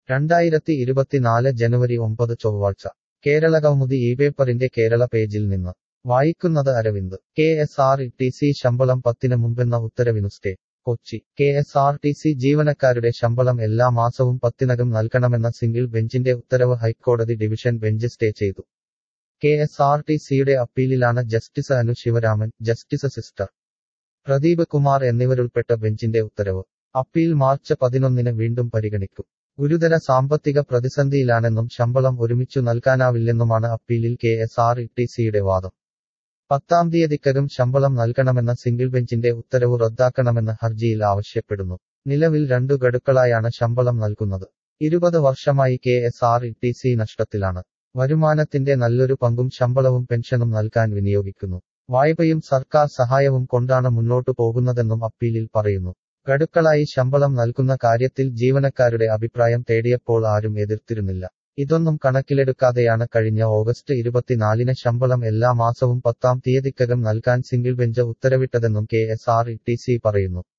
രണ്ടായിരത്തി ഇരുപത്തിനാല് ജനുവരി ഒമ്പത് ചൊവ്വാഴ്ച കേരള കൗമുദി ഈ പേപ്പറിന്റെ കേരള പേജിൽ നിന്ന് വായിക്കുന്നത് Aravind K S R T C ശമ്പളം പത്തിന് മുമ്പെന്ന ഉത്തരവിനു stay Kochi K S R T C ജീവനക്കാരുടെ ശമ്പളം എല്ലാ മാസവും പത്തിനകം നൽകണമെന്ന സിംഗിൾ ബെഞ്ചിന്റെ ഉത്തരവ് ഹൈക്കോടതി ഡിവിഷൻ ബെഞ്ച് സ്റ്റേ ചെയ്തു കെ എസ് ആർ ടി സിയുടെ അപ്പീലിലാണ് justice Anu Sivaraman justice sister Pradeep Kumar എന്നിവരുൾപ്പെട്ട ബെഞ്ചിന്റെ ഉത്തരവ് അപ്പീൽ മാർച്ച് പതിനൊന്നിന് വീണ്ടും പരിഗണിക്കും ഗുരുതര സാമ്പത്തിക പ്രതിസന്ധിയിലാണെന്നും ശമ്പളം ഒരുമിച്ചു നൽകാനാവില്ലെന്നുമാണ് അപ്പീലിൽ കെ എസ് ആർ ടി സിയുടെ വാദം പത്താം തീയതിക്കകം ശമ്പളം നൽകണമെന്ന സിംഗിൾ ബെഞ്ചിന്റെ ഉത്തരവ് റദ്ദാക്കണമെന്ന് ഹർജിയിൽ ആവശ്യപ്പെടുന്നു നിലവിൽ രണ്ടു ഗഡുക്കളായാണ് ശമ്പളം നൽകുന്നത് ഇരുപത് വർഷമായി K S R T C നഷ്ടത്തിലാണ് വരുമാനത്തിന്റെ നല്ലൊരു പങ്കും ശമ്പളവും പെൻഷനും നൽകാൻ വിനിയോഗിക്കുന്നു വായ്പയും സർക്കാർ സഹായവും കൊണ്ടാണ് മുന്നോട്ടു പോകുന്നതെന്നും അപ്പീലിൽ പറയുന്നു ഗഡുക്കളായി ശമ്പളം നൽകുന്ന കാര്യത്തിൽ ജീവനക്കാരുടെ അഭിപ്രായം തേടിയപ്പോൾ ആരും എതിർത്തിരുന്നില്ല ഇതൊന്നും കണക്കിലെടുക്കാതെയാണ് കഴിഞ്ഞ ഓഗസ്റ്റ് ഇരുപത്തിനാലിന് ശമ്പളം എല്ലാ മാസവും പത്താം തീയതിക്കകം നൽകാൻ സിംഗിൾ ബെഞ്ച് ഉത്തരവിട്ടതെന്നും K S R T C പറയുന്നു